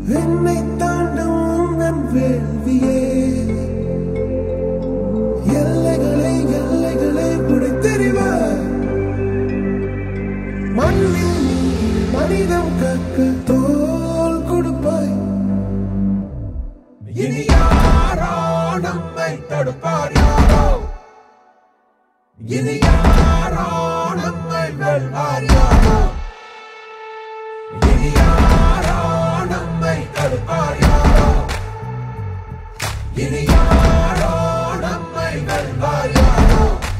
என்னை தாண்டும் உந்தன் வேள்வியே எல்லைகளை எல்லைகளை பிடித்தெறிவாய் மண்ணில் நீ மனிதம் கக்க தோல் கொடுப்பாய் இனி யாரோ நம்மை தடுப்பார் யாரோ இனி யாரோ நம்மை வெல்வார் யாரோ இனி யாரோ நம்மை தடுப்பார் யாரோ இனி யாரோ நம்மை வெல்வார் யாரோ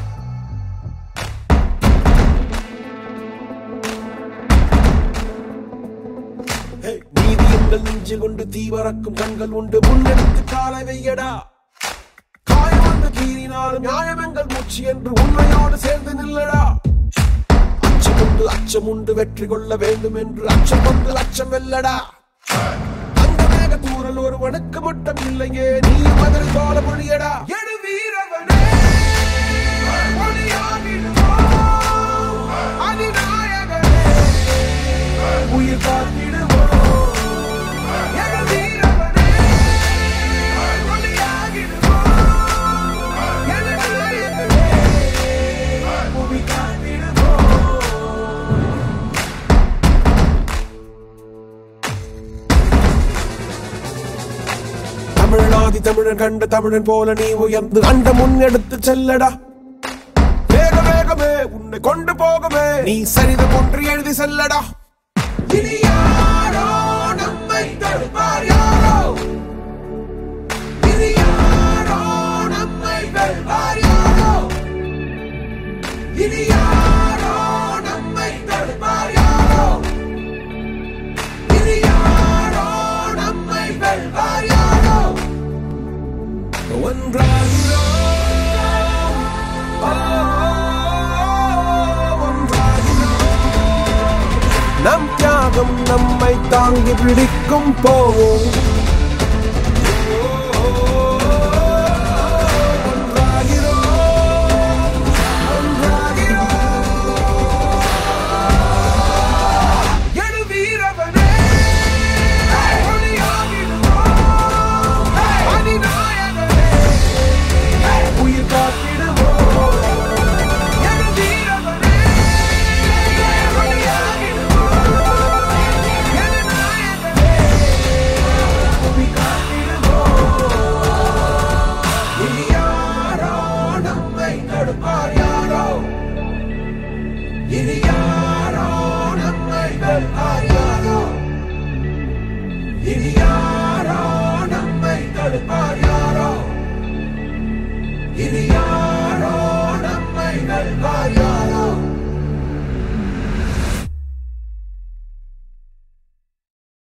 ஹே, நீதி எங்கள் நெஞ்சில் உண்டு தீவரக்கும் கண்கள் உண்டு முன்னெடுத்து காலை வையடா காயம் வந்து கீறினாலும் நியாயம் எங்கள் மூச்சு என்று உண்மையோடு சேர்ந்து நில்லடா அச்சம் உண்டு அச்சம் உண்டு வெற்றி கொள்ள வேண்டும் என்று அச்சம் கொண்டு அச்சம் வெல்லடா அந்த மேக தூரல் ஒருவனுக்கு மட்டும் இல்லையே நீ மதுரை தோல மொழியடா எடு வீரவனே ஒளியாகிடுவோம். அதிநாயகனே உயிர் காத்திடுவோம் எடு வீரவனே ஒளியாகிடுவோம். எடு நாயகனே புவி காத்திடுவோம் தமிழ்நாதி தமிழன் கண்ட தமிழன் போல நீ உயர்ந்து அண்ட முன்னெடுத்து செல்லடா வேக வேகமே உன்னை கொண்டு போகவே நீ சரிதம் ஒன்று எழுதி செல்லடா இனி யாரோ நம்மை தடுப்பார் யாரோ இனி யாரோ நம்மை வெல்வார் யாரோ இனி யாரோ நம்மை தடுப்பார் யாரோ இனி யாரோ நம்மை வெல்வார் யாரோ ஒன்றாகிறோம் ஓ, ஒன்றாகிறோம். நம் தியாகம் நம்மை தாங்கி பிடிக்கும் போவோம் ஒன்றாகிறோம், ஒன்றாகிறோம். எடு வீரவனே ஒளியாகிடுவோம். அதிநாயகனே உயிர் காத்திடுவோம் எடு வீரவனே ஒளியாகிடுவோம். எடு நாயகனே உயிர் காத்திடுவோம் இனி யாரோ நம்மை தடுப்பார் யாரோ இனி யாரோ நம்மை வெல்வார்